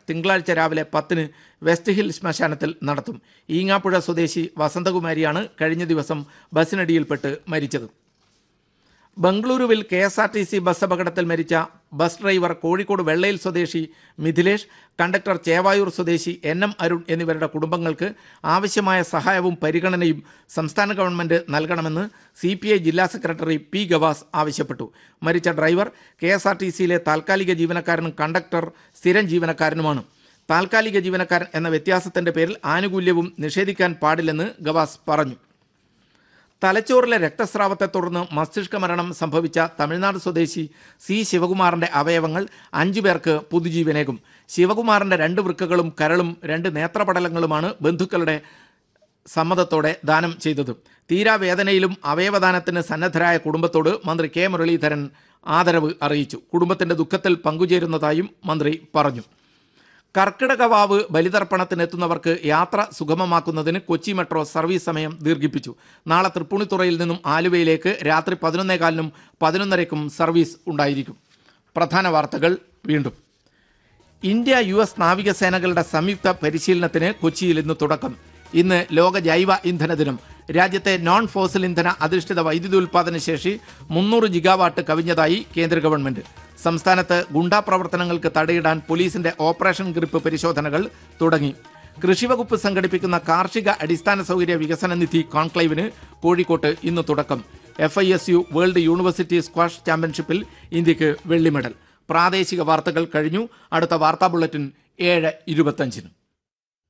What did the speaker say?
തിങ്കളാഴ്ച രാവിലെ പത്തിന് വെസ്റ്റ് ഹിൽ ശ്മശാനത്തിൽ നടത്തും ഈങ്ങാപ്പുഴ സ്വദേശി വസന്തകുമാരിയാണ് കഴിഞ്ഞ ദിവസം ബസ്സിനടിയിൽപ്പെട്ട് മരിച്ചത് ബംഗളൂരുവിൽ K S R T C bus അപകടത്തിൽ മരിച്ച ബസ് ഡ്രൈവർ കോഴിക്കോട് വെള്ളയിൽ സ്വദേശി മിഥിലേഷ് കണ്ടക്ടർ ചേവായൂർ സ്വദേശി എൻ എം അരുൺ എന്നിവരുടെ കുടുംബങ്ങൾക്ക് ആവശ്യമായ സഹായവും പരിഗണനയും സംസ്ഥാന ഗവൺമെന്റ് നൽകണമെന്ന് സി പി ഐ ജില്ലാ സെക്രട്ടറി പി ഗവാസ് ആവശ്യപ്പെട്ടു മരിച്ച driver K S R T സിയിലെ താൽക്കാലിക ജീവനക്കാരനും കണ്ടക്ടർ സ്ഥിരം ജീവനക്കാരനുമാണ് താൽക്കാലിക ജീവനക്കാരൻ എന്ന വ്യത്യാസത്തിന്റെ പേരിൽ ആനുകൂല്യവും നിഷേധിക്കാൻ പാടില്ലെന്ന് ഗവാസ് പറഞ്ഞു തലച്ചോറിലെ രക്തസ്രാവത്തെ തുടർന്ന് മസ്തിഷ്ക മരണം സംഭവിച്ച തമിഴ്നാട് സ്വദേശി സി ശിവകുമാറിന്റെ അവയവങ്ങൾ അഞ്ചു പേർക്ക് പുതുജീവനേകും ശിവകുമാറിന്റെ രണ്ട് വൃക്കകളും കരളും രണ്ട് നേത്രപടലങ്ങളുമാണ് ബന്ധുക്കളുടെ സമ്മതത്തോടെ ദാനം ചെയ്തത് തീരാവേദനയിലും അവയവദാനത്തിന് സന്നദ്ധരായ കുടുംബത്തോട് മന്ത്രി കെ മുരളീധരൻ ആദരവ് അറിയിച്ചു കുടുംബത്തിന്റെ ദുഃഖത്തിൽ പങ്കുചേരുന്നതായും മന്ത്രി പറഞ്ഞു കർക്കിടകവാവ് ബലിതർപ്പണത്തിനെത്തുന്നവർക്ക് യാത്ര സുഗമമാക്കുന്നതിന് കൊച്ചി മെട്രോ സർവീസ് സമയം ദീർഘിപ്പിച്ചു നാളെ തൃപ്പൂണിത്തുറയിൽ നിന്നും ആലുവയിലേക്ക് രാത്രി പതിനൊന്നേകാലിനും പതിനൊന്നരയ്ക്കും സർവീസ് ഉണ്ടായിരിക്കും പ്രധാന വാർത്തകൾ വീണ്ടും ഇന്ത്യ യു എസ് നാവികസേനകളുടെ സംയുക്ത പരിശീലനത്തിന് കൊച്ചിയിൽ ഇന്ന് തുടക്കം ഇന്ന് ലോക ജൈവ ഇന്ധന ദിനം രാജ്യത്തെ നോൺ ഫോസിൽ ഇന്ധന അധിഷ്ഠിത വൈദ്യുതി ഉൽപാദന ശേഷി മുന്നൂറ് ജിഗാവാട്ട് കവിഞ്ഞതായി കേന്ദ്ര ഗവൺമെന്റ് സംസ്ഥാനത്ത് ഗുണ്ടാ പ്രവർത്തനങ്ങൾക്ക് തടയിടാൻ പോലീസിന്റെ ഓപ്പറേഷൻ ഗ്രിപ്പ് പരിശോധനകൾ തുടങ്ങി കൃഷിവകുപ്പ് സംഘടിപ്പിക്കുന്ന കാർഷിക അടിസ്ഥാന സൗകര്യ വികസന നിധി കോൺക്ലേവിന് കോഴിക്കോട്ട് ഇന്ന് തുടക്കം F I S U world university squash ചാമ്പ്യൻഷിപ്പിൽ ഇന്ത്യക്ക് വെള്ളി മെഡൽ പ്രാദേശിക വാർത്തകൾ കഴിഞ്ഞു അടുത്ത വാർത്താ ബുള്ളറ്റിൻ ഏഴ് ഇരുപത്തഞ്ചിന്